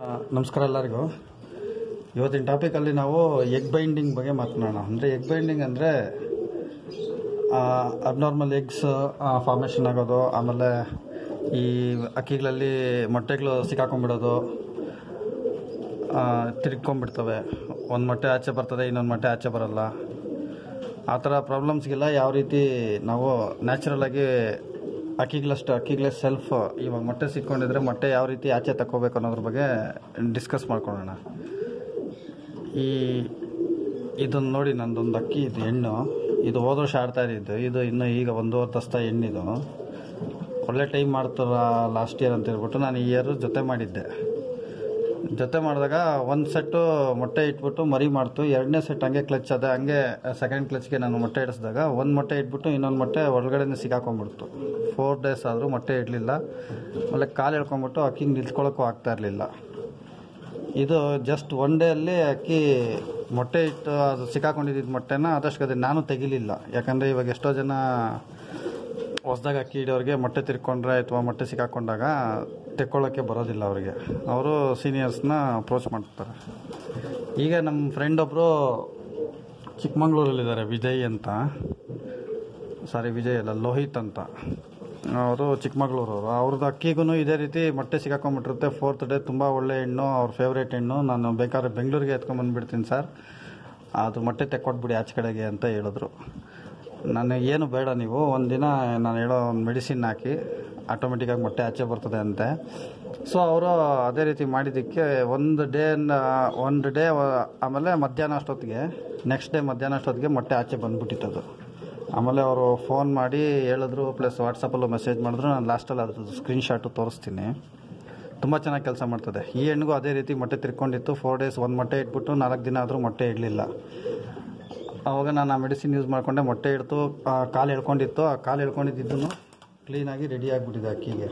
ಆ, ನಮಸ್ಕಾರ ಎಲ್ಲರಿಗೂ ಇವತ್ತಿನ ಟಾಪಿಕಲ್ಲಿ ನಾವು ಎಗ್ ಬೈಂಡಿಂಗ್ ಬಗ್ಗೆ ಮಾತನಾಡೋಣ ಅಂದರೆ ಎಗ್ ಬೈಂಡಿಂಗ್ ಅಂದರೆ ಅಬ್ನಾರ್ಮಲ್ ಎಗ್ಸ್ ಫಾರ್ಮೇಷನ್ ಆಗೋದು ಆಮೇಲೆ ಈ ಅಕ್ಕಿಗಳಲ್ಲಿ ಮೊಟ್ಟೆಗಳು ಸಿಕ್ಕಾಕೊಂಡ್ಬಿಡೋದು ತಿರ್ಕೊಂಡ್ಬಿಡ್ತವೆ ಒಂದು ಮೊಟ್ಟೆ ಆಚೆ ಬರ್ತದೆ ಇನ್ನೊಂದು ಮೊಟ್ಟೆ ಆಚೆ ಬರಲ್ಲ ಆ ಥರ ಪ್ರಾಬ್ಲಮ್ಸ್ಗೆಲ್ಲ ಯಾವ ರೀತಿ ನಾವು ನ್ಯಾಚುರಲ್ ಆಗಿ ಅಕ್ಕಿಗಳಷ್ಟು ಅಕ್ಕಿಗಳೇ ಸೆಲ್ಫ್ ಇವಾಗ ಮೊಟ್ಟೆ ಸಿಕ್ಕೊಂಡಿದ್ರೆ ಮೊಟ್ಟೆ ಯಾವ ರೀತಿ ಆಚೆ ತಗೋಬೇಕು ಅನ್ನೋದ್ರ ಬಗ್ಗೆ ಡಿಸ್ಕಸ್ ಮಾಡ್ಕೊಳ್ಳೋಣ ಈ ಇದನ್ನು ನೋಡಿ ನಂದೊಂದು ಅಕ್ಕಿ ಇದು ಹೆಣ್ಣು ಇದು ಹೋದ ವರ್ಷ ಆಡ್ತಾ ಇದ್ದಿದ್ದು ಇದು ಇನ್ನು ಈಗ ಒಂದೂವರೆ ದಸ್ತ ಹೆಣ್ಣಿದು ಒಳ್ಳೆ ಟೈಮ್ ಮಾಡ್ತಾರ ಲಾಸ್ಟ್ ಇಯರ್ ಅಂತ ಹೇಳ್ಬಿಟ್ಟು ನಾನು ಈ ಇಯರ್ ಜೊತೆ ಮಾಡಿದ್ದೆ ಜೊತೆ ಮಾಡಿದಾಗ ಒಂದು ಸೆಟ್ಟು ಮೊಟ್ಟೆ ಇಟ್ಬಿಟ್ಟು ಮರಿ ಮಾಡ್ತು ಎರಡನೇ ಸೆಟ್ ಹಂಗೆ ಕ್ಲಚ್ ಅದೇ ಹಂಗೆ ಸೆಕೆಂಡ್ ಕ್ಲಚ್ಗೆ ನಾನು ಮೊಟ್ಟೆ ಇಡಿಸಿದಾಗ ಒಂದು ಮೊಟ್ಟೆ ಇಟ್ಬಿಟ್ಟು ಇನ್ನೊಂದು ಮೊಟ್ಟೆ ಒಳಗಡೆನೇ ಸಿಕ್ಕಾಕೊಂಡ್ಬಿಡ್ತು ಫೋರ್ ಡೇಸ್ ಆದರೂ ಮೊಟ್ಟೆ ಇಡಲಿಲ್ಲ ಆಮೇಲೆ ಕಾಲು ಎಳ್ಕೊಂಬಿಟ್ಟು ಅಕ್ಕಿಗೆ ನಿಲ್ಸ್ಕೊಳ್ಳೋಕ್ಕೂ ಆಗ್ತಾ ಇರಲಿಲ್ಲ ಇದು ಜಸ್ಟ್ ಒನ್ ಡೇ ಅಲ್ಲಿ ಅಕ್ಕಿ ಮೊಟ್ಟೆ ಇಟ್ಟು ಅದು ಸಿಕ್ಕಾಕೊಂಡಿದ್ದ ಮೊಟ್ಟೆನ ಆದಷ್ಟು ಅದು ನಾನು ತೆಗಿಲಿಲ್ಲ ಯಾಕಂದರೆ ಇವಾಗ ಎಷ್ಟೋ ಜನ ಹೊಸ್ದಾಗಿ ಅಕ್ಕಿ ಹಿಡಿಯೋರಿಗೆ ಮೊಟ್ಟೆ ತಿರ್ಕೊಂಡ್ರೆ ಅಥವಾ ಮೊಟ್ಟೆ ಸಿಕ್ಕಾಕೊಂಡಾಗ ತೆಕ್ಕೊಳ್ಳೋಕ್ಕೆ ಬರೋದಿಲ್ಲ ಅವರಿಗೆ ಅವರು ಸೀನಿಯರ್ಸ್ನ ಅಪ್ರೋಚ್ ಮಾಡ್ತಾರೆ ಈಗ ನಮ್ಮ ಫ್ರೆಂಡ್ ಒಬ್ಬರು ಚಿಕ್ಕಮಂಗ್ಳೂರಲ್ಲಿದ್ದಾರೆ ವಿಜಯ್ ಅಂತ ಸಾರಿ ವಿಜಯ್ ಅಲ್ಲ ಲೋಹಿತ್ ಅಂತ ಅವರು ಚಿಕ್ಕಮಗಳೂರವರು ಅವ್ರದ್ದು ಅಕ್ಕಿಗೂ ಇದೇ ರೀತಿ ಮೊಟ್ಟೆ ಸಿಕ್ಕಾಕೊಂಡ್ಬಿಟ್ಟಿರುತ್ತೆ ಫೋರ್ತ್ ಡೇ ತುಂಬ ಒಳ್ಳೆ ಹೆಣ್ಣು ಅವ್ರ ಫೇವ್ರೇಟ್ ಹೆಣ್ಣು ನಾನು ಬೇಕಾದ್ರೆ ಬೆಂಗಳೂರಿಗೆ ಎತ್ಕೊಂಬಂದ್ಬಿಡ್ತೀನಿ ಸರ್ ಅದು ಮೊಟ್ಟೆ ತೆಕ್ಕೊಟ್ಬಿಡಿ ಆಚೆ ಕಡೆಗೆ ಅಂತ ಹೇಳಿದ್ರು ನಾನು ಏನು ಬೇಡ ನೀವು ಒಂದಿನ ನಾನು ಹೇಳೋ ಒಂದು ಮೆಡಿಸಿನ್ ಹಾಕಿ ಆಟೋಮೆಟಿಕ್ಕಾಗಿ ಮೊಟ್ಟೆ ಆಚೆ ಬರ್ತದೆ ಅಂತೆ ಸೊ ಅವರು ಅದೇ ರೀತಿ ಮಾಡಿದ್ದಕ್ಕೆ ಒಂದು ಡೇ ಒಂದು ಡೇ ಆಮೇಲೆ ಮಧ್ಯಾಹ್ನ ಅಷ್ಟೊತ್ತಿಗೆ ನೆಕ್ಸ್ಟ್ ಡೇ ಮಧ್ಯಾಹ್ನ ಅಷ್ಟೊತ್ತಿಗೆ ಮೊಟ್ಟೆ ಆಚೆ ಬಂದ್ಬಿಟ್ಟಿತ್ತದು ಆಮೇಲೆ ಅವರು ಫೋನ್ ಮಾಡಿ ಹೇಳಿದ್ರು ಪ್ಲಸ್ ವಾಟ್ಸಪ್ಪಲ್ಲೂ ಮೆಸೇಜ್ ಮಾಡಿದ್ರು ನಾನು ಲಾಸ್ಟಲ್ಲಿ ಅದ್ರದ್ದು ಸ್ಕ್ರೀನ್ಶಾಟು ತೋರಿಸ್ತೀನಿ ತುಂಬ ಚೆನ್ನಾಗಿ ಕೆಲಸ ಮಾಡ್ತದೆ ಈ ಹೆಣ್ಣಿಗೂ ಅದೇ ರೀತಿ ಮೊಟ್ಟೆ ತಿರ್ಕೊಂಡಿತ್ತು ಫೋರ್ ಡೇಸ್ ಒಂದು ಮೊಟ್ಟೆ ಇಟ್ಬಿಟ್ಟು ನಾಲ್ಕು ದಿನ ಆದರೂ ಮೊಟ್ಟೆ ಇಡಲಿಲ್ಲ ಆವಾಗ ನಾನು ಆ ಮೆಡಿಸಿನ್ ಯೂಸ್ ಮಾಡಿಕೊಂಡೆ ಮೊಟ್ಟೆ ಇಡ್ತು ಆ ಕಾಲು ಎಳ್ಕೊಂಡಿತ್ತು ಆ ಕಾಲು ಎಳ್ಕೊಂಡಿದ್ದನ್ನು ಕ್ಲೀನಾಗಿ ರೆಡಿ ಆಗಿಬಿಟ್ಟಿದೆ ಅಕ್ಕಿಗೆ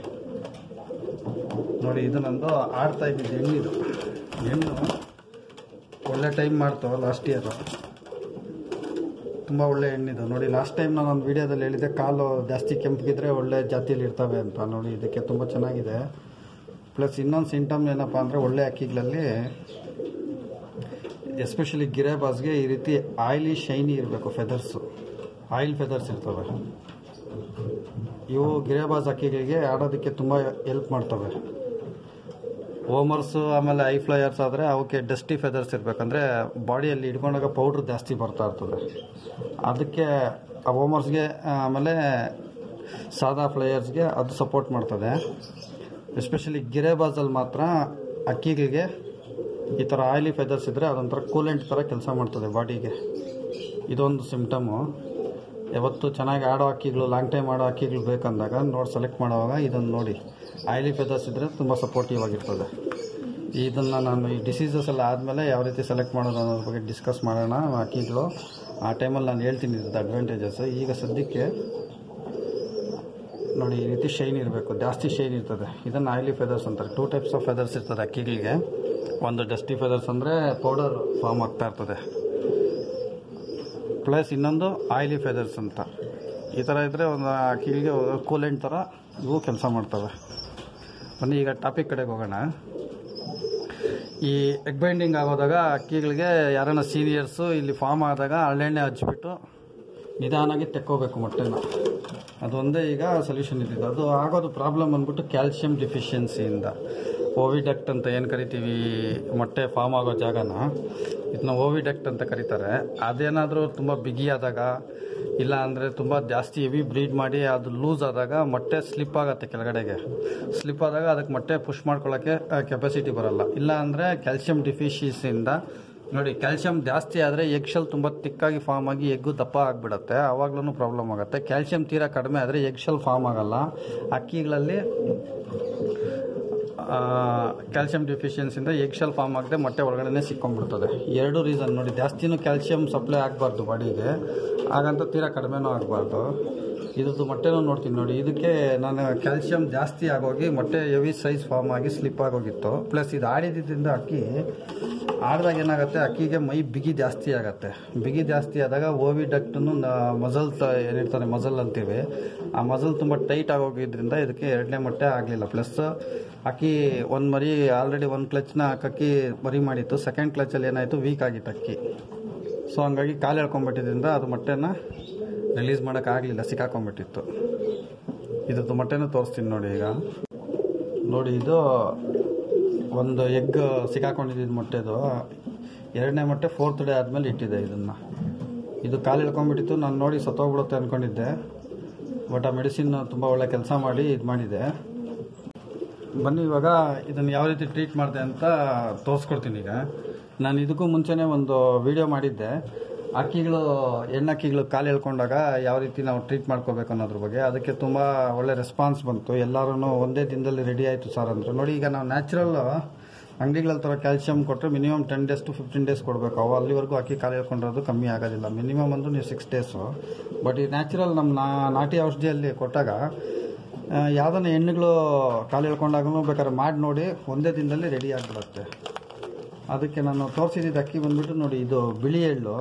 ನೋಡಿ ಇದು ನಂದು ಆಡ್ತಾ ಇದ್ದಿದ್ದು ಹೆಣ್ಣಿದು ಹೆಣ್ಣು ಒಳ್ಳೆ ಟೈಮ್ ಮಾಡ್ತು ಲಾಸ್ಟ್ ಇಯರು ತುಂಬ ಒಳ್ಳೆ ಹೆಣ್ಣಿದು ನೋಡಿ ಲಾಸ್ಟ್ ಟೈಮ್ ನಾನು ಒಂದು ವಿಡಿಯೋದಲ್ಲಿ ಹೇಳಿದ್ದೆ ಕಾಲು ಜಾಸ್ತಿ ಕೆಂಪಗಿದ್ರೆ ಒಳ್ಳೆ ಜಾತಿಯಲ್ಲಿ ಇರ್ತವೆ ಅಂತ ನೋಡಿ ಇದಕ್ಕೆ ತುಂಬ ಚೆನ್ನಾಗಿದೆ ಪ್ಲಸ್ ಇನ್ನೊಂದು ಸಿಂಟಮ್ ಏನಪ್ಪ ಅಂದರೆ ಒಳ್ಳೆ ಅಕ್ಕಿಗಳಲ್ಲಿ ಎಸ್ಪೆಷಲಿ ಗಿರೇಬಾಸ್ಗೆ ಈ ರೀತಿ ಆಯಿಲಿ ಶೈನಿ ಇರಬೇಕು ಫೆದರ್ಸು ಆಯಿಲ್ ಫೆದರ್ಸ್ ಇರ್ತವೆ ಇವು ಗಿರೇಬಾಸ್ ಅಕ್ಕಿಗಳಿಗೆ ಆಡೋದಕ್ಕೆ ತುಂಬ ಹೆಲ್ಪ್ ಮಾಡ್ತವೆ ಓಮರ್ಸು ಆಮೇಲೆ ಐ ಫ್ಲೈಯರ್ಸ್ ಆದರೆ ಅವಕ್ಕೆ ಡಸ್ಟಿ ಫೆದರ್ಸ್ ಇರಬೇಕಂದ್ರೆ ಬಾಡಿಯಲ್ಲಿ ಹಿಡ್ಕೊಂಡಾಗ ಪೌಡ್ರ್ ಜಾಸ್ತಿ ಬರ್ತಾ ಇರ್ತದೆ ಅದಕ್ಕೆ ಆ ಓಮರ್ಸ್ಗೆ ಆಮೇಲೆ ಸಾದಾ ಫ್ಲೈಯರ್ಸ್ಗೆ ಅದು ಸಪೋರ್ಟ್ ಮಾಡ್ತದೆ ಎಸ್ಪೆಷಲಿ ಗಿರೇಬಾಸಲ್ಲಿ ಮಾತ್ರ ಅಕ್ಕಿಗಳಿಗೆ ಈ ಥರ ಆಯಿಲಿ ಫೆದರ್ಸ್ ಇದ್ದರೆ ಅದೊಂಥರ ಕೂಲೆಂಟ್ ಥರ ಕೆಲಸ ಮಾಡ್ತದೆ ಬಾಡಿಗೆ ಇದೊಂದು ಸಿಮ್ಟಮು ಯಾವತ್ತು ಚೆನ್ನಾಗಿ ಆಡೋ ಅಕ್ಕಿಗಳು ಲಾಂಗ್ ಟೈಮ್ ಆಡೋ ಅಕ್ಕಿಗಳು ಬೇಕಂದಾಗ ನೋಡಿ ಸೆಲೆಕ್ಟ್ ಮಾಡುವಾಗ ಇದನ್ನು ನೋಡಿ ಆಯಿಲಿ ಫೆದರ್ಸ್ ಇದ್ದರೆ ತುಂಬ ಸಪೋರ್ಟಿವ್ ಆಗಿರ್ತದೆ ಇದನ್ನು ನಾನು ಈ ಡಿಸೀಸಸ್ ಎಲ್ಲ ಆದಮೇಲೆ ಯಾವ ರೀತಿ ಸೆಲೆಕ್ಟ್ ಮಾಡೋದು ಅನ್ನೋದ್ರ ಬಗ್ಗೆ ಡಿಸ್ಕಸ್ ಮಾಡೋಣ ಅಕ್ಕಿಗಳು ಆ ಟೈಮಲ್ಲಿ ನಾನು ಹೇಳ್ತೀನಿ ಇದ್ರದ್ದು ಅಡ್ವಾಂಟೇಜಸ್ ಈಗ ಸದ್ಯಕ್ಕೆ ನೋಡಿ ಈ ರೀತಿ ಶೈನ್ ಇರಬೇಕು ಜಾಸ್ತಿ ಶೈನ್ ಇರ್ತದೆ ಇದನ್ನು ಆಯಿಲಿ ಫೆದರ್ಸ್ ಅಂತಾರೆ ಟೂ ಟೈಪ್ಸ್ ಆಫ್ ಫೆದರ್ಸ್ ಇರ್ತದೆ ಅಕ್ಕಿಗಳಿಗೆ ಒಂದು ಡಸ್ಟಿ ಫೆದರ್ಸ್ ಅಂದರೆ ಪೌಡರ್ ಫಾರ್ಮ್ ಆಗ್ತಾ ಇರ್ತದೆ ಪ್ಲಸ್ ಇನ್ನೊಂದು ಆಯಿಲಿ ಫೆದರ್ಸ್ ಅಂತ ಈ ಥರ ಇದ್ದರೆ ಒಂದು ಅಕ್ಕಿಗಳಿಗೆ ಕೂಲೆಂಟ್ ಥರ ಇವು ಕೆಲಸ ಮಾಡ್ತವೆ ಬನ್ನಿ ಈಗ ಟಾಪಿಕ್ ಕಡೆಗೆ ಹೋಗೋಣ ಈ ಎಗ್ ಬೈಂಡಿಂಗ್ ಆಗೋದಾಗ ಅಕ್ಕಿಗಳಿಗೆ ಯಾರನ್ನ ಸೀನಿಯರ್ಸು ಇಲ್ಲಿ ಫಾರ್ಮ್ ಆದಾಗ ಹಳ್ಳೆಣ್ಣೆ ಹಚ್ಬಿಟ್ಟು ನಿಧಾನಾಗಿ ತೆಕ್ಕೋಬೇಕು ಮೊಟ್ಟೆನ ಅದೊಂದೇ ಈಗ ಸೊಲ್ಯೂಷನ್ ಇದ್ದಿದ್ದು ಅದು ಆಗೋದು ಪ್ರಾಬ್ಲಮ್ ಅಂದ್ಬಿಟ್ಟು ಕ್ಯಾಲ್ಸಿಯಂ ಡಿಫಿಷಿಯನ್ಸಿಯಿಂದ ಓವಿಡಕ್ಟ್ ಅಂತ ಏನು ಕರಿತೀವಿ ಮೊಟ್ಟೆ ಫಾರ್ಮ್ ಆಗೋ ಜಾಗನ ಇದನ್ನ ಓವಿಡಕ್ಟ್ ಅಂತ ಕರೀತಾರೆ ಅದೇನಾದರೂ ತುಂಬ ಬಿಗಿಯಾದಾಗ ಇಲ್ಲ ಅಂದರೆ ತುಂಬ ಜಾಸ್ತಿ ಹೆವಿ ಬ್ರೀಡ್ ಮಾಡಿ ಅದು ಲೂಸ್ ಆದಾಗ ಮೊಟ್ಟೆ ಸ್ಲಿಪ್ ಆಗುತ್ತೆ ಕೆಳಗಡೆಗೆ ಸ್ಲಿಪ್ ಆದಾಗ ಅದಕ್ಕೆ ಮೊಟ್ಟೆ ಪುಷ್ ಮಾಡ್ಕೊಳ್ಳೋಕ್ಕೆ ಕೆಪಾಸಿಟಿ ಬರಲ್ಲ ಇಲ್ಲ ಅಂದರೆ ಕ್ಯಾಲ್ಸಿಯಂ ಡಿಫಿಷಿಯನ್ಸಿಯಿಂದ ನೋಡಿ ಕ್ಯಾಲ್ಸಿಯಂ ಜಾಸ್ತಿ ಆದರೆ ಎಗ್ ಶೆಲ್ ತುಂಬ ತಿಕ್ಕಾಗಿ ಫಾರ್ಮ್ ಆಗಿ ಎಗ್ಗು ದಪ್ಪ ಆಗಿಬಿಡುತ್ತೆ ಆವಾಗ್ಲೂ ಪ್ರಾಬ್ಲಮ್ ಆಗುತ್ತೆ ಕ್ಯಾಲ್ಸಿಯಂ ತೀರಾ ಕಡಿಮೆ ಆದರೆ ಎಗ್ ಶೆಲ್ ಫಾರ್ಮ್ ಆಗಲ್ಲ ಅಕ್ಕಿಗಳಲ್ಲಿ ಕ್ಯಾಲ್ಸಿಯಂ ಡಿಫಿಷಿಯನ್ಸಿಂದ ಎಗ್ ಶೆಲ್ ಫಾರ್ಮ್ ಆಗದೆ ಮೊಟ್ಟೆ ಒಳಗಡೆ ಸಿಕ್ಕೊಂಡ್ಬಿಡ್ತದೆ ಎರಡು ರೀಸನ್ ನೋಡಿ ಜಾಸ್ತಿನೂ ಕ್ಯಾಲ್ಸಿಯಂ ಸಪ್ಲೈ ಆಗಬಾರ್ದು ಬಾಡಿಗೆ ಹಾಗಂತ ತೀರಾ ಕಡಿಮೆನೂ ಆಗಬಾರ್ದು ಇದ್ರದ್ದು ಮೊಟ್ಟೆನೂ ನೋಡ್ತೀನಿ ನೋಡಿ ಇದಕ್ಕೆ ನಾನು ಕ್ಯಾಲ್ಸಿಯಂ ಜಾಸ್ತಿ ಆಗೋಗಿ ಮೊಟ್ಟೆ ಹೆವಿ ಸೈಜ್ ಫಾರ್ಮ್ ಆಗಿ ಸ್ಲಿಪ್ ಆಗೋಗಿತ್ತು ಪ್ಲಸ್ ಇದು ಆಡಿದ್ದಿಂದ ಅಕ್ಕಿ ಆದಾಗ ಏನಾಗುತ್ತೆ ಅಕ್ಕಿಗೆ ಮೈ ಬಿಗಿ ಜಾಸ್ತಿ ಆಗುತ್ತೆ ಬಿಗಿ ಜಾಸ್ತಿ ಆದಾಗ ಓವಿ ಡಕ್ಟನ್ನು ಮಜಲ್ ತ ಏನಿರ್ತಾರೆ ಮಜಲ್ ಅಂತೀವಿ ಆ ಮಜಲ್ ತುಂಬ ಟೈಟ್ ಆಗೋಗಿದ್ರಿಂದ ಇದಕ್ಕೆ ಎರಡನೇ ಮೊಟ್ಟೆ ಆಗಲಿಲ್ಲ ಪ್ಲಸ್ ಅಕ್ಕಿ ಒಂದು ಮರಿ ಆಲ್ರೆಡಿ ಒಂದು ಕ್ಲಚ್ನ ಅಕ್ಕಿ ಮರಿ ಮಾಡಿತ್ತು ಸೆಕೆಂಡ್ ಕ್ಲಚಲ್ಲಿ ಏನಾಯಿತು ವೀಕ್ ಆಗಿತ್ತು ಅಕ್ಕಿ ಸೊ ಹಂಗಾಗಿ ಕಾಲು ಎಳ್ಕೊಂಬಿಟ್ಟಿದ್ರಿಂದ ಅದು ಮೊಟ್ಟೆನ ರಿಲೀಸ್ ಮಾಡೋಕ್ಕಾಗಲಿಲ್ಲ ಸಿಕ್ಕಾಕೊಂಡ್ಬಿಟ್ಟಿತ್ತು ಇದ್ರದ್ದು ಮೊಟ್ಟೆನೂ ತೋರಿಸ್ತೀನಿ ನೋಡಿ ಈಗ ನೋಡಿ ಇದು ಒಂದು ಎಗ್ ಸಿಕ್ಕಾಕೊಂಡಿದ್ದು ಮೊಟ್ಟೆದು ಎರಡನೇ ಮೊಟ್ಟೆ ಫೋರ್ತ್ ಡೇ ಆದಮೇಲೆ ಇಟ್ಟಿದೆ ಇದನ್ನು ಇದು ಕಾಲು ಇಳ್ಕೊಂಡ್ಬಿಟ್ಟಿತ್ತು ನಾನು ನೋಡಿ ಸತ್ತೋಗ್ಬಿಡುತ್ತೆ ಅಂದ್ಕೊಂಡಿದ್ದೆ ಬಟ್ ಆ ಮೆಡಿಸಿನ್ ತುಂಬ ಒಳ್ಳೆ ಕೆಲಸ ಮಾಡಿ ಇದು ಮಾಡಿದೆ ಬನ್ನಿ ಇವಾಗ ಇದನ್ನು ಯಾವ ರೀತಿ ಟ್ರೀಟ್ ಮಾಡಿದೆ ಅಂತ ತೋರಿಸ್ಕೊಡ್ತೀನಿ ಈಗ ನಾನು ಇದಕ್ಕೂ ಮುಂಚೆನೇ ಒಂದು ವಿಡಿಯೋ ಮಾಡಿದ್ದೆ ಅಕ್ಕಿಗಳು ಹೆಣ್ಣಕ್ಕಿಗಳು ಕಾಲು ಎಳ್ಕೊಂಡಾಗ ಯಾವ ರೀತಿ ನಾವು ಟ್ರೀಟ್ ಮಾಡ್ಕೋಬೇಕು ಅನ್ನೋದ್ರ ಬಗ್ಗೆ ಅದಕ್ಕೆ ತುಂಬ ಒಳ್ಳೆ ರೆಸ್ಪಾನ್ಸ್ ಬಂತು ಎಲ್ಲರೂ ಒಂದೇ ದಿನದಲ್ಲಿ ರೆಡಿ ಆಯಿತು ಸರ್ ಅಂದರು ನೋಡಿ ಈಗ ನಾವು ನ್ಯಾಚುರಲ್ ಅಂಗಡಿಗಳಲ್ಲಿ ಥರ ಕ್ಯಾಲ್ಸಿಯಂ ಕೊಟ್ಟರೆ minimum ten days to fifteen days ಕೊಡಬೇಕು ಅವು ಅಲ್ಲಿವರೆಗೂ ಅಕ್ಕಿ ಕಾಲು ಎಳ್ಕೊಂಡಿರೋದು ಕಮ್ಮಿ ಆಗೋದಿಲ್ಲ ಮಿನಿಮಮ್ ಒಂದು ನೀವು ಸಿಕ್ಸ್ ಡೇಸು ಬಟ್ ಈ ನ್ಯಾಚುರಲ್ ನಮ್ಮ ನಾ- ನಾಟಿ ಔಷಧಿಯಲ್ಲಿ ಕೊಟ್ಟಾಗ ಆ, ಯಾವ್ದನ್ನ ಹೆಣ್ಣುಗಳು ಕಾಲು ಎಳ್ಕೊಂಡಾಗೂ ಬೇಕಾದ್ರೆ ಮಾಡಿ ನೋಡಿ ಒಂದೇ ದಿನದಲ್ಲಿ ರೆಡಿ ಆಗಿಬಿಡುತ್ತೆ ಅದಕ್ಕೆ ನಾನು ತೋರಿಸಿದ್ದು ಅಕ್ಕಿ ಬಂದ್ಬಿಟ್ಟು ನೋಡಿ ಇದು ಬಿಳಿ ಎಳ್ಳು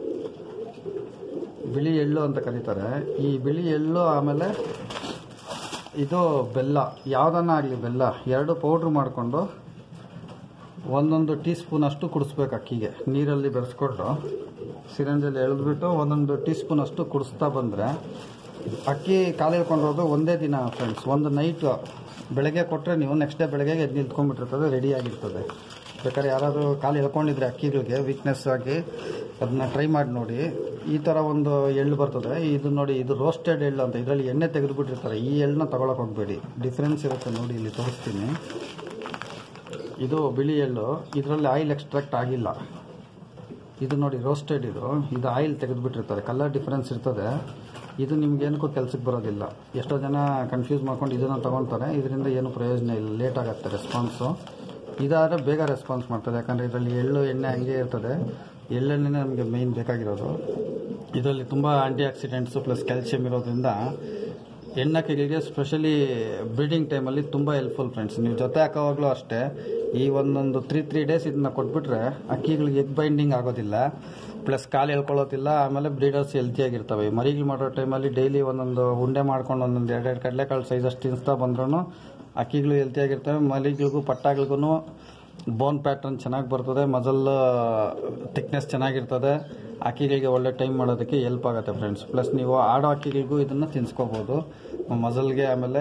ಬಿಳಿ ಎಳ್ಳು ಅಂತ ಕರೀತಾರೆ ಈ ಬಿಳಿ ಎಳ್ಳು ಆಮೇಲೆ ಇದು ಬೆಲ್ಲ ಯಾವುದನ್ನ ಆಗಲಿ ಬೆಲ್ಲ ಎರಡು ಪೌಡ್ರ್ ಮಾಡಿಕೊಂಡು ಒಂದೊಂದು ಟೀ ಸ್ಪೂನ್ ಅಷ್ಟು ಕುಡಿಸ್ಬೇಕು ಅಕ್ಕಿಗೆ ನೀರಲ್ಲಿ ಬೆರೆಸ್ಕೊಂಡು ಸಿರಂಜಲ್ಲಿ ಎಳೆದ್ಬಿಟ್ಟು ಒಂದೊಂದು ಟೀ ಸ್ಪೂನ್ ಅಷ್ಟು ಕುಡಿಸ್ತಾ ಬಂದರೆ ಅಕ್ಕಿ ಕಾಲು ಎಳ್ಕೊಂಡಿರೋದು ಒಂದೇ ದಿನ ಫ್ರೆಂಡ್ಸ್ ಒಂದು ನೈಟ್ ಬೆಳಗ್ಗೆ ಕೊಟ್ಟರೆ ನೀವು ನೆಕ್ಸ್ಟ್ ಡೇ ಬೆಳಗ್ಗೆ ಎದ್ದು ನಿಂತ್ಕೊಂಡ್ಬಿಟ್ಟಿರ್ತದೆ ರೆಡಿ ಆಗಿರ್ತದೆ ಬೇಕಾದ್ರೆ ಯಾರಾದರೂ ಕಾಲು ಎಳ್ಕೊಂಡಿದ್ರೆ ಅಕ್ಕಿಗಳಿಗೆ ವೀಕ್ನೆಸ್ ಆಗಿ ಅದನ್ನ ಟ್ರೈ ಮಾಡಿ ನೋಡಿ ಈ ಥರ ಒಂದು ಎಳ್ಳು ಬರ್ತದೆ ಇದು ನೋಡಿ ಇದು ರೋಸ್ಟೆಡ್ ಎಳ್ಳು ಅಂತ ಇದರಲ್ಲಿ ಎಣ್ಣೆ ತೆಗೆದುಬಿಟ್ಟಿರ್ತಾರೆ ಈ ಎಳ್ಳನ್ನ ತಗೊಳಕ್ಕೆ ಹೋಗಬೇಡಿ ಡಿಫ್ರೆನ್ಸ್ ಇರುತ್ತೆ ನೋಡಿ ಇಲ್ಲಿ ತೋರಿಸ್ತೀನಿ ಇದು ಬಿಳಿ ಎಳ್ಳು ಇದರಲ್ಲಿ ಆಯಿಲ್ ಎಕ್ಸ್ಟ್ರಾಕ್ಟ್ ಆಗಿಲ್ಲ ಇದು ನೋಡಿ ರೋಸ್ಟೆಡ್ ಇದು ಇದು ಆಯಿಲ್ ತೆಗೆದುಬಿಟ್ಟಿರ್ತಾರೆ ಕಲರ್ ಡಿಫ್ರೆನ್ಸ್ ಇರ್ತದೆ ಇದು ನಿಮ್ಗೆ ಏನಕ್ಕೂ ಕೆಲಸಕ್ಕೆ ಬರೋದಿಲ್ಲ ಎಷ್ಟೋ ಜನ ಕನ್ಫ್ಯೂಸ್ ಮಾಡ್ಕೊಂಡು ಇದನ್ನು ತೊಗೊಳ್ತಾರೆ ಇದರಿಂದ ಏನು ಪ್ರಯೋಜನ ಇಲ್ಲ ಲೇಟ್ ಆಗುತ್ತೆ ರೆಸ್ಪಾನ್ಸು ಇದಾದರೆ ಬೇಗ ರೆಸ್ಪಾನ್ಸ್ ಮಾಡ್ತದೆ ಯಾಕಂದರೆ ಇದರಲ್ಲಿ ಎಳ್ಳು ಎಣ್ಣೆ ಹಂಗೆ ಇರ್ತದೆ ಎಳ್ಳೆಣ್ಣೆ ನಮಗೆ ಮೇಯ್ನ್ ಬೇಕಾಗಿರೋದು ಇದರಲ್ಲಿ ತುಂಬ ಆಂಟಿ ಆಕ್ಸಿಡೆಂಟ್ಸು ಪ್ಲಸ್ ಕ್ಯಾಲ್ಸಿಯಂ ಇರೋದ್ರಿಂದ ಹೆಣ್ಣಕ್ಕಿಗಳಿಗೆ ಸ್ಪೆಷಲಿ ಬ್ರೀಡಿಂಗ್ ಟೈಮಲ್ಲಿ ತುಂಬ ಹೆಲ್ಪ್ಫುಲ್ ಫ್ರೆಂಡ್ಸ್ ನೀವು ಜೊತೆ ಹಾಕೋವಾಗಲೂ ಅಷ್ಟೇ ಈ ಒಂದೊಂದು ತ್ರೀ ತ್ರೀ ಡೇಸ್ ಇದನ್ನ ಕೊಟ್ಬಿಟ್ರೆ ಅಕ್ಕಿಗಳಿಗೆ ಎಗ್ ಬೈಂಡಿಂಗ್ ಆಗೋದಿಲ್ಲ ಪ್ಲಸ್ ಕಾಲು ಎಳ್ಕೊಳ್ಳೋದಿಲ್ಲ ಆಮೇಲೆ ಬ್ರೀಡರ್ಸ್ ಹೆಲ್ತಿಯಾಗಿರ್ತವೆ ಮರಿಗಳು ಮಾಡೋ ಟೈಮಲ್ಲಿ ಡೈಲಿ ಒಂದೊಂದು ಉಂಡೆ ಮಾಡ್ಕೊಂಡು ಒಂದೊಂದು ಎರಡೆರಡು ಕಡಲೆಕಾಳು ಸೈಜ್ ಅಷ್ಟು ತಿನ್ನಿಸ್ತಾ ಬಂದ್ರೂ ಅಕ್ಕಿಗಳು ಹೆಲ್ತಿಯಾಗಿರ್ತವೆ ಮರಿಗಳಿಗೂ ಪಟ್ಟಾಗಳಿಗೂ ಬೋನ್ ಪ್ಯಾಟರ್ನ್ ಚೆನ್ನಾಗಿ ಬರ್ತದೆ ಮಜಲ್ ಥಿಕ್ನೆಸ್ ಚೆನ್ನಾಗಿರ್ತದೆ ಅಕ್ಕಿಗಳಿಗೆ ಒಳ್ಳೆ ಟೈಮ್ ಮಾಡೋದಕ್ಕೆ ಹೆಲ್ಪ್ ಆಗುತ್ತೆ ಫ್ರೆಂಡ್ಸ್ ಪ್ಲಸ್ ನೀವು ಆಡೋ ಅಕ್ಕಿಗಳಿಗೂ ಇದನ್ನು ತಿನ್ಸ್ಕೋಬೋದು ಮಜಲ್ಗೆ ಆಮೇಲೆ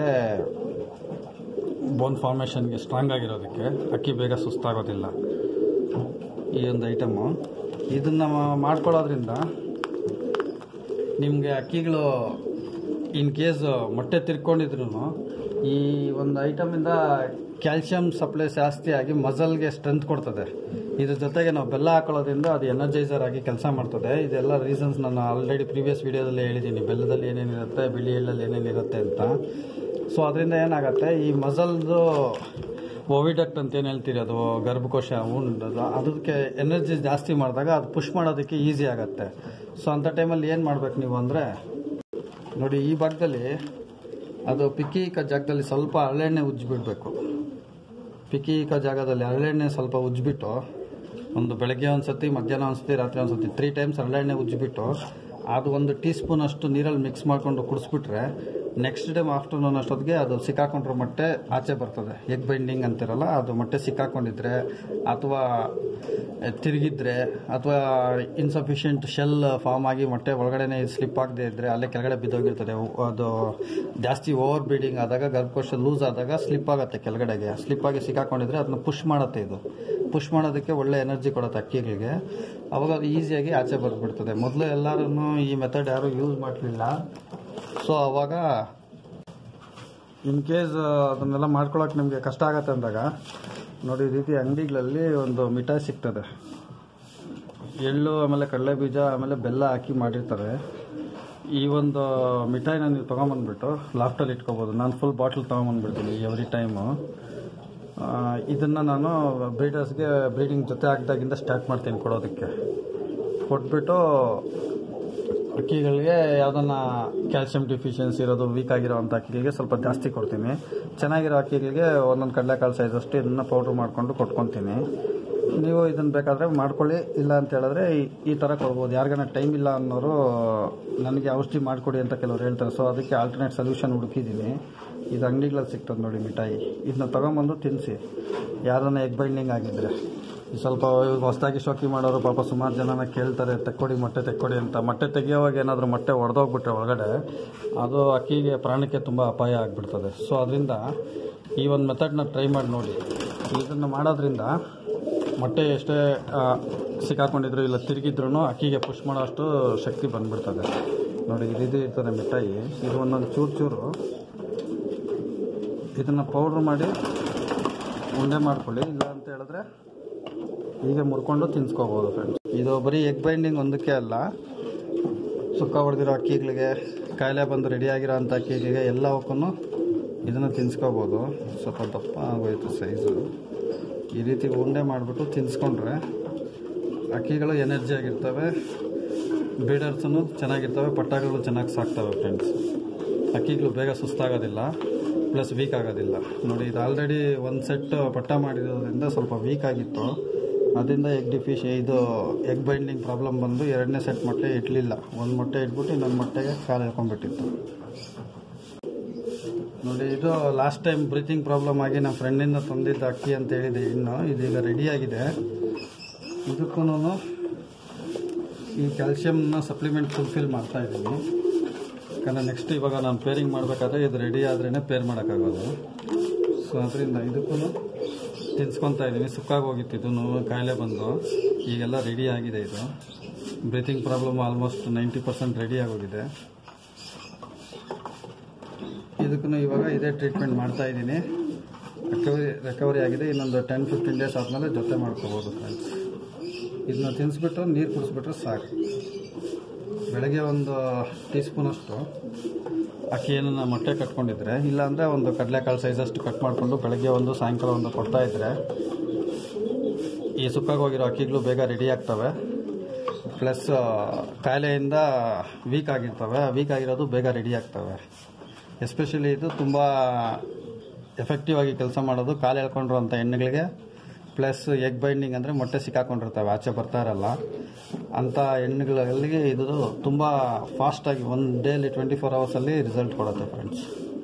ಬೋನ್ ಫಾರ್ಮೇಷನ್ಗೆ ಸ್ಟ್ರಾಂಗ್ ಆಗಿರೋದಕ್ಕೆ ಅಕ್ಕಿ ಬೇಗ ಸುಸ್ತಾಗೋದಿಲ್ಲ ಈ ಒಂದು ಐಟಮು ಇದನ್ನು ಮಾಡ್ಕೊಳ್ಳೋದ್ರಿಂದ ನಿಮಗೆ ಅಕ್ಕಿಗಳು ಇನ್ ಕೇಸ್ ಮೊಟ್ಟೆ ತಿರ್ಕೊಂಡಿದ್ರು ಈ ಒಂದು ಐಟಮಿಂದ ಕ್ಯಾಲ್ಸಿಯಂ ಸಪ್ಲೈ ಜಾಸ್ತಿ ಆಗಿ ಮಸಲ್ಗೆ ಸ್ಟ್ರೆಂತ್ ಕೊಡ್ತದೆ ಇದ್ರ ಜೊತೆಗೆ ನಾವು ಬೆಲ್ಲ ಹಾಕೊಳ್ಳೋದ್ರಿಂದ ಅದು ಎನರ್ಜೈಸರ್ ಆಗಿ ಕೆಲಸ ಮಾಡ್ತದೆ ಇದೆಲ್ಲ ರೀಸನ್ಸ್ ನಾನು ಆಲ್ರೆಡಿ ಪ್ರೀವಿಯಸ್ ವಿಡಿಯೋದಲ್ಲಿ ಹೇಳಿದ್ದೀನಿ ಬೆಲ್ಲದಲ್ಲಿ ಏನೇನಿರುತ್ತೆ ಬಿಳಿ ಎಳ್ಳಲ್ಲಿ ಏನೇನಿರುತ್ತೆ ಅಂತ ಸೊ ಅದರಿಂದ ಏನಾಗುತ್ತೆ ಈ ಮಸಲ್ದು ಓವಿಡಕ್ಟ್ ಅಂತ ಏನು ಹೇಳ್ತೀರಿ ಅದು ಗರ್ಭಕೋಶ ಉಂಡದು ಅದಕ್ಕೆ ಎನರ್ಜಿ ಜಾಸ್ತಿ ಮಾಡಿದಾಗ ಅದು ಪುಷ್ ಮಾಡೋದಕ್ಕೆ ಈಸಿ ಆಗುತ್ತೆ ಸೊ ಅಂಥ ಟೈಮಲ್ಲಿ ಏನು ಮಾಡ್ಬೇಕು ನೀವು ಅಂದರೆ ನೋಡಿ ಈ ಭಾಗದಲ್ಲಿ ಅದು ಪಿಕ್ಕೀಕ ಜಾಗದಲ್ಲಿ ಸ್ವಲ್ಪ ಹರಳೆಣ್ಣೆ ಉಜ್ಜಿಬಿಡ್ಬೇಕು ಪಿಕ್ಕೀಕ ಜಾಗದಲ್ಲಿ ಹರಳೆಣ್ಣೆ ಸ್ವಲ್ಪ ಉಜ್ಜಿಬಿಟ್ಟು ಒಂದು ಬೆಳಗ್ಗೆ ಒಂದು ಸತಿ ಮಧ್ಯಾಹ್ನ ಒಂದು ಸತಿ ರಾತ್ರಿ ಒಂದು ಸತಿ ತ್ರೀ ಟೈಮ್ಸ್ ಹರಳೆಣ್ಣೆ ಉಜ್ಜಿಬಿಟ್ಟು ಅದು ಒಂದು ಟೀ ಸ್ಪೂನ್ ಅಷ್ಟು ನೀರಲ್ಲಿ ಮಿಕ್ಸ್ ಮಾಡಿಕೊಂಡು ಕುಡಿಸ್ಬಿಟ್ರೆ ನೆಕ್ಸ್ಟ್ ಟೈಮ್ ಆಫ್ಟರ್ನೂನ್ ಅಷ್ಟೊತ್ತಿಗೆ ಅದು ಸಿಕ್ಕಾಕೊಂಡ್ರೆ ಮೊಟ್ಟೆ ಆಚೆ ಬರ್ತದೆ ಎಗ್ ಬೈಂಡಿಂಗ್ ಅಂತಿರಲ್ಲ ಅದು ಮೊಟ್ಟೆ ಸಿಕ್ಕಾಕೊಂಡಿದ್ರೆ ಅಥವಾ ತಿರುಗಿದ್ರೆ ಅಥವಾ ಇನ್ಸಫಿಷಿಯೆಂಟ್ ಶೆಲ್ ಫಾರ್ಮ್ ಆಗಿ ಮೊಟ್ಟೆ ಒಳಗಡೆನೆ ಸ್ಲಿಪ್ ಆಗದೆ ಇದ್ರೆ ಅಲ್ಲೇ ಕೆಳಗಡೆ ಬಿದ್ದೋಗಿರ್ತದೆ ಅದು ಜಾಸ್ತಿ ಓವರ್ ಬೀಡಿಂಗ್ ಆದಾಗ ಗರ್ಭಕೋಶ ಲೂಸ್ ಆದಾಗ ಸ್ಲಿಪ್ ಆಗುತ್ತೆ ಕೆಳಗಡೆಗೆ ಸ್ಲಿಪ್ ಆಗಿ ಸಿಕ್ಕಾಕೊಂಡಿದ್ರೆ ಅದನ್ನ ಪುಷ್ ಮಾಡುತ್ತೆ ಇದು ಪುಷ್ ಮಾಡೋದಕ್ಕೆ ಒಳ್ಳೆ ಎನರ್ಜಿ ಕೊಡುತ್ತೆ ಅಕ್ಕಿಗಳಿಗೆ ಅವಾಗ ಅದು ಈಸಿಯಾಗಿ ಆಚೆ ಬಂದ್ಬಿಡ್ತದೆ ಮೊದಲು ಎಲ್ಲರೂ ಈ ಮೆಥಡ್ ಯಾರು ಯೂಸ್ ಮಾಡಲಿಲ್ಲ ಸೊ ಅವಾಗ ಇನ್ ಕೇಸ್ ಅದನ್ನೆಲ್ಲ ಮಾಡ್ಕೊಳಕ್ಕೆ ನಿಮಗೆ ಕಷ್ಟ ಆಗತ್ತೆ ಅಂದಾಗ ನೋಡಿ ಈ ರೀತಿ ಅಂಗಡಿಗಳಲ್ಲಿ ಒಂದು ಮಿಠಾಯಿ ಸಿಗ್ತದೆ ಎಳ್ಳು ಆಮೇಲೆ ಕಡಲೆ ಬೀಜ ಆಮೇಲೆ ಬೆಲ್ಲ ಹಾಕಿ ಮಾಡಿರ್ತಾರೆ ಈ ಒಂದು ಮಿಠಾಯಿನ ನೀವು ತೊಗೊಂಬಂದ್ಬಿಟ್ಟು ಲಾಫ್ಟಲ್ಲಿ ಇಟ್ಕೋಬೋದು ನಾನು ಫುಲ್ ಬಾಟ್ಲ್ ತೊಗೊಂಬಂದ್ಬಿಡ್ತೀನಿ ಎವ್ರಿ ಟೈಮು ಇದನ್ನು ನಾನು ಬ್ರೀಡರ್ಸ್ಗೆ ಬ್ರೀಡಿಂಗ್ ಜೊತೆ ಹಾಕಿದಾಗಿಂದ ಸ್ಟಾರ್ಟ್ ಮಾಡ್ತೀನಿ ಕೊಡೋದಕ್ಕೆ ಕೊಟ್ಬಿಟ್ಟು ಅಕ್ಕಿಗಳಿಗೆ ಯಾವುದನ್ನ ಕ್ಯಾಲ್ಸಿಯಂ ಡಿಫಿಷಿಯನ್ಸಿ ಇರೋದು ವೀಕ್ ಆಗಿರೋ ಅಂಥ ಅಕ್ಕಿಗಳಿಗೆ ಸ್ವಲ್ಪ ಜಾಸ್ತಿ ಕೊಡ್ತೀನಿ ಚೆನ್ನಾಗಿರೋ ಅಕ್ಕಿಗಳಿಗೆ ಒಂದೊಂದು ಕಡಲೆಕಾಳು ಸೈಜ್ ಅಷ್ಟು ಇದನ್ನು ಪೌಡ್ರ್ ಮಾಡಿಕೊಂಡು ಕೊಟ್ಕೊತೀನಿ ನೀವು ಇದನ್ನು ಬೇಕಾದರೆ ಮಾಡ್ಕೊಳ್ಳಿ ಇಲ್ಲ ಅಂತ ಹೇಳಿದ್ರೆ ಈ- ಈ ಥರ ಕೊಡ್ಬೋದು ಯಾರಿಗಾನ ಟೈಮ್ ಇಲ್ಲ ಅನ್ನೋರು ನನಗೆ ಔಷಧಿ ಮಾಡಿಕೊಡಿ ಅಂತ ಕೆಲವ್ರು ಹೇಳ್ತಾರೆ ಸೊ ಅದಕ್ಕೆ ಆಲ್ಟರ್ನೇಟ್ ಸೊಲ್ಯೂಷನ್ ಹುಡುಕಿದ್ದೀನಿ ಇದು ಅಂಗಡಿಗಳಲ್ಲಿ ಸಿಗ್ತದೆ ನೋಡಿ ಮಿಠಾಯಿ ಇದನ್ನ ತೊಗೊಂಬಂದು ತಿನ್ನಿಸಿ ಯಾರನ್ನ ಎಗ್ ಬೈಂಡಿಂಗ್ ಆಗಿದ್ದರೆ ಈ ಸ್ವಲ್ಪ ಹೊಸದಾಗಿ ಶೋಕಿ ಮಾಡೋರು ಪಾಪ ಸುಮಾರು ಜನನ ಕೇಳ್ತಾರೆ ತೆಕ್ಕೊಡಿ ಮೊಟ್ಟೆ ತೆಕ್ಕೊಡಿ ಅಂತ ಮೊಟ್ಟೆ ತೆಗಿಯೋವಾಗ ಏನಾದರೂ ಮೊಟ್ಟೆ ಒಡೆದೋಗ್ಬಿಟ್ರೆ ಒಳಗಡೆ ಅದು ಅಕ್ಕಿಗೆ ಪ್ರಾಣಕ್ಕೆ ತುಂಬ ಅಪಾಯ ಆಗಿಬಿಡ್ತದೆ ಸೊ ಅದರಿಂದ ಈ ಒಂದು ಮೆಥಡ್ನ ಟ್ರೈ ಮಾಡಿ ನೋಡಿ ಇದನ್ನು ಮಾಡೋದ್ರಿಂದ ಮೊಟ್ಟೆ ಎಷ್ಟೇ ಆ, ಸಿಕ್ಕಾಕೊಂಡಿದ್ರು ಇಲ್ಲ ತಿರುಗಿದ್ರು ಅಕ್ಕಿಗೆ ಪುಷ್ ಮಾಡೋಷ್ಟು ಶಕ್ತಿ ಬಂದ್ಬಿಡ್ತದೆ ನೋಡಿ ಇದು ಇದು ಇರ್ತದೆ ಮಿಠಾಯಿ ಇದು ಒಂದೊಂದು ಚೂರು ಚೂರು ಇದನ್ನು ಪೌಡ್ರ್ ಮಾಡಿ ಉಂಡೆ ಮಾಡ್ಕೊಳ್ಳಿ ಇಲ್ಲ ಅಂತ ಹೇಳಿದ್ರೆ ಹೀಗೆ ಮುರ್ಕೊಂಡು ತಿನ್ಸ್ಕೋಬೋದು ಫ್ರೆಂಡ್ಸ್ ಇದು ಬರೀ ಎಗ್ ಬೈಂಡಿಂಗ್ ಒಂದಕ್ಕೆ ಅಲ್ಲ ಸುಕ್ಕ ಹೊಡೆದಿರೋ ಅಕ್ಕಿಗಳಿಗೆ ಕಾಯಿಲೆ ಬಂದು ರೆಡಿಯಾಗಿರೋ ಅಂಥ ಅಕ್ಕಿಗಳಿಗೆ ಎಲ್ಲವಕ್ಕೂ ಇದನ್ನು ತಿನ್ಸ್ಕೋಬೋದು ಸ್ವಲ್ಪ ದಪ್ಪ ಆಗೋಯ್ತು ಸೈಜು ಈ ರೀತಿ ಉಂಡೆ ಮಾಡಿಬಿಟ್ಟು ತಿನ್ಸ್ಕೊಂಡ್ರೆ ಅಕ್ಕಿಗಳು ಎನರ್ಜಿ ಆಗಿರ್ತವೆ ಬೀಡರ್ಸೂ ಚೆನ್ನಾಗಿರ್ತವೆ ಪಟ್ಟಗಳು ಚೆನ್ನಾಗಿ ಸಾಕ್ತವೆ ಫ್ರೆಂಡ್ಸ್ ಅಕ್ಕಿಗಳು ಬೇಗ ಸುಸ್ತಾಗೋದಿಲ್ಲ ಪ್ಲಸ್ ವೀಕ್ ಆಗೋದಿಲ್ಲ ನೋಡಿ ಇದು ಆಲ್ರೆಡಿ ಒಂದು ಸೆಟ್ ಪಟ್ಟ ಮಾಡಿರೋದ್ರಿಂದ ಸ್ವಲ್ಪ ವೀಕ್ ಆಗಿತ್ತು ಅದರಿಂದ ಎಗ್ ಡಿಫಿಶ್ ಇದು ಎಗ್ ಬೈಂಡಿಂಗ್ ಪ್ರಾಬ್ಲಮ್ ಬಂದು ಎರಡನೇ ಸೆಟ್ ಮೊಟ್ಟೆ ಇಡಲಿಲ್ಲ ಒಂದು ಮೊಟ್ಟೆ ಇಟ್ಬಿಟ್ಟು ಇನ್ನೊಂದು ಮೊಟ್ಟೆಗೆ ಕಾಲು ಎಳ್ಕೊಂಡ್ಬಿಟ್ಟಿತ್ತು ನೋಡಿ ಇದು ಲಾಸ್ಟ್ ಟೈಮ್ ಬ್ರೀತಿಂಗ್ ಪ್ರಾಬ್ಲಮ್ ಆಗಿ ನಮ್ಮ ಫ್ರೆಂಡಿಂದ ತಂದಿದ್ದ ಅಕ್ಕಿ ಅಂತ ಹೇಳಿದೆ ಇನ್ನು ಇದೀಗ ರೆಡಿಯಾಗಿದೆ ಇದಕ್ಕೂ ಈ ಕ್ಯಾಲ್ಶಿಯಮ್ನ ಸಪ್ಲಿಮೆಂಟ್ ಫುಲ್ಫಿಲ್ ಮಾಡ್ತಾ ಇದ್ದೀನಿ ಯಾಕಂದರೆ ನೆಕ್ಸ್ಟ್ ಇವಾಗ ನಾನು ಪೇರಿಂಗ್ ಮಾಡಬೇಕಾದ್ರೆ ಇದು ರೆಡಿ ಆದ್ರೇ ಪೇರ್ ಮಾಡೋಕ್ಕಾಗೋದು ಸೊ ಅದರಿಂದ ಇದಕ್ಕೂ ತಿನ್ಸ್ಕೊತಾ ಇದ್ದೀನಿ ಸುಕ್ಕಾಗಿ ಹೋಗಿತ್ತು ಇದು ಕಾಯಿಲೆ ಬಂದು ಈಗೆಲ್ಲ ರೆಡಿ ಆಗಿದೆ ಇದು breathing problem almost ninety percent ready ಆಗೋಗಿದೆ ಇದಕ್ಕೂ ಇವಾಗ ಇದೇ ಟ್ರೀಟ್ಮೆಂಟ್ ಮಾಡ್ತಾ ಇದ್ದೀನಿ ರಿಕವರಿ ರಿಕವರಿ ಆಗಿದೆ ಇನ್ನೊಂದು ಟೆನ್ ಫಿಫ್ಟೀನ್ ಡೇಸ್ ಆದಮೇಲೆ ಜೊತೆ ಮಾಡ್ಕೋಬೋದು ಫ್ರೆಂಡ್ಸ್ ಇದನ್ನ ತಿನ್ನಿಸ್ಬಿಟ್ಟು ನೀರು ಕುಡಿಸ್ಬಿಟ್ರೆ ಸಾಕು ಬೆಳಗ್ಗೆ ಒಂದು ಟೀ ಸ್ಪೂನಷ್ಟು ಅಕ್ಕಿಯನ್ನು ಮೊಟ್ಟೆ ಕಟ್ಕೊಂಡಿದ್ರೆ ಇಲ್ಲಾಂದರೆ ಒಂದು ಕಡಲೆಕಾಳು ಸೈಜಷ್ಟು ಕಟ್ ಮಾಡಿಕೊಂಡು ಬೆಳಗ್ಗೆ ಒಂದು ಸಾಯಂಕಾಲ ಒಂದು ಕೊಡ್ತಾ ಇದ್ದರೆ ಈ ಸುಕ್ಕಾಗಿ ಹೋಗಿರೋ ಅಕ್ಕಿಗಳು ಬೇಗ ರೆಡಿ ಆಗ್ತವೆ ಪ್ಲಸ್ ಕಾಯಿಲೆಯಿಂದ ವೀಕ್ ಆಗಿರ್ತವೆ ವೀಕ್ ಆಗಿರೋದು ಬೇಗ ರೆಡಿ ಆಗ್ತವೆ ಎಸ್ಪೆಷಲಿ ಇದು ತುಂಬ ಎಫೆಕ್ಟಿವ್ ಆಗಿ ಕೆಲಸ ಮಾಡೋದು ಕಾಲು ಎಳ್ಕೊಂಡಿರುವಂಥ ಹೆಣ್ಣುಗಳಿಗೆ ಪ್ಲಸ್ ಎಗ್ ಬೈಂಡಿಂಗ್ ಅಂದರೆ ಮೊಟ್ಟೆ ಸಿಕ್ಕಾಕೊಂಡಿರ್ತವೆ ಆಚೆ ಬರ್ತಾ ಇರಲ್ಲ ಅಂಥ ಹೆಣ್ಣುಗಳಲ್ಲಿ ಇದು ತುಂಬ ಫಾಸ್ಟಾಗಿ ಒನ್ ಡೇಲಿ ಟ್ವೆಂಟಿ ಫೋರ್ ಅವರ್ಸಲ್ಲಿ ರಿಸಲ್ಟ್ ಕೊಡುತ್ತೆ ಫ್ರೆಂಡ್ಸ್